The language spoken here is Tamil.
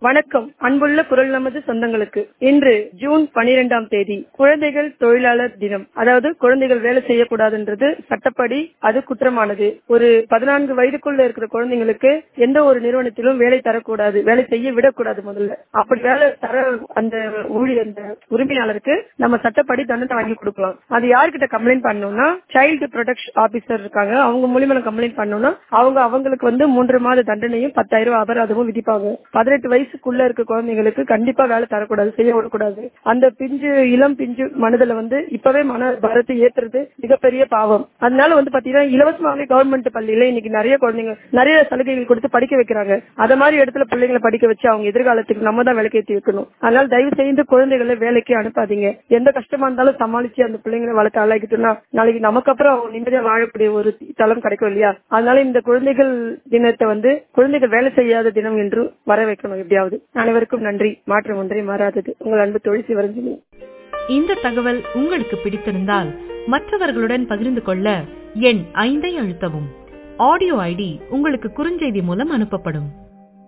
வணக்கம் அன்புள்ள குரல் நமது சொந்தங்களுக்கு இன்று ஜூன் பனிரெண்டாம் தேதி குழந்தைகள் தொழிலாளர் தினம் அதாவது குழந்தைகள் வேலை செய்யக்கூடாதுன்றது சட்டப்படி அது குற்றமானது ஒரு பதினான்கு வயதுக்குள்ள இருக்கிற குழந்தைங்களுக்கு எந்த ஒரு நிறுவனத்திலும் வேலை தரக்கூடாது வேலை செய்ய விடக்கூடாது முதல்ல அப்படி வேலை தர அந்த ஊழியர் அந்த உரிமையாளருக்கு நம்ம சட்டப்படி தண்டனை வாங்கி கொடுக்கலாம் அது யார்கிட்ட கம்ப்ளைண்ட் பண்ணணும்னா சைல்டு ப்ரொடெக்ஷன் ஆபீசர் இருக்காங்க அவங்க மூலியமா கம்ப்ளைண்ட் பண்ணணும்னா அவங்க அவங்களுக்கு வந்து மூன்று மாத தண்டனையும் பத்தாயிரம் ரூபாய் அபராதமும் விதிப்பாங்க பதினெட்டு வயசுக்குள்ள இருக்க குழந்தைங்களுக்கு கண்டிப்பா வேலை தரக்கூடாது செய்ய விடக்கூடாது அந்த பிஞ்சு இளம் பிஞ்சு மனதுல வந்து இப்பவே மன பாரத்தை ஏத்துறது மிகப்பெரிய பாவம் அதனால வந்து பாத்தீங்கன்னா இலவசமாவே கவர்மெண்ட் பள்ளியில இன்னைக்கு நிறைய குழந்தைங்க நிறைய சலுகைகள் கொடுத்து படிக்க வைக்கிறாங்க அத மாதிரி இடத்துல பிள்ளைங்களை படிக்க வச்சு அவங்க எதிர்காலத்துக்கு நம்ம தான் விலைக்கேற்றி வைக்கணும் அதனால தயவு செய்து குழந்தைகளை வேலைக்கு அனுப்பாதீங்க எந்த கஷ்டமா இருந்தாலும் சமாளிச்சு அந்த பிள்ளைங்களை வளர்க்க ஆளாக்கிட்டோம்னா நாளைக்கு நமக்கு அப்புறம் அவங்க நிம்மதியா வாழக்கூடிய ஒரு தளம் கிடைக்கும் இல்லையா அதனால இந்த குழந்தைகள் தினத்தை வந்து குழந்தைகள் வேலை செய்யாத தினம் என்று வர வைக்கணும் எப்படியாவது அனைவருக்கும் நன்றி மாற்றம் ஒன்றே மாறாதது உங்கள் அன்பு தொழில் சிவரஞ்சனி இந்த தகவல் உங்களுக்கு பிடித்திருந்தால் மற்றவர்களுடன் பகிர்ந்து கொள்ள எண் ஐந்தை அழுத்தவும் ஆடியோ ஐடி உங்களுக்கு குறுஞ்செய்தி மூலம் அனுப்பப்படும்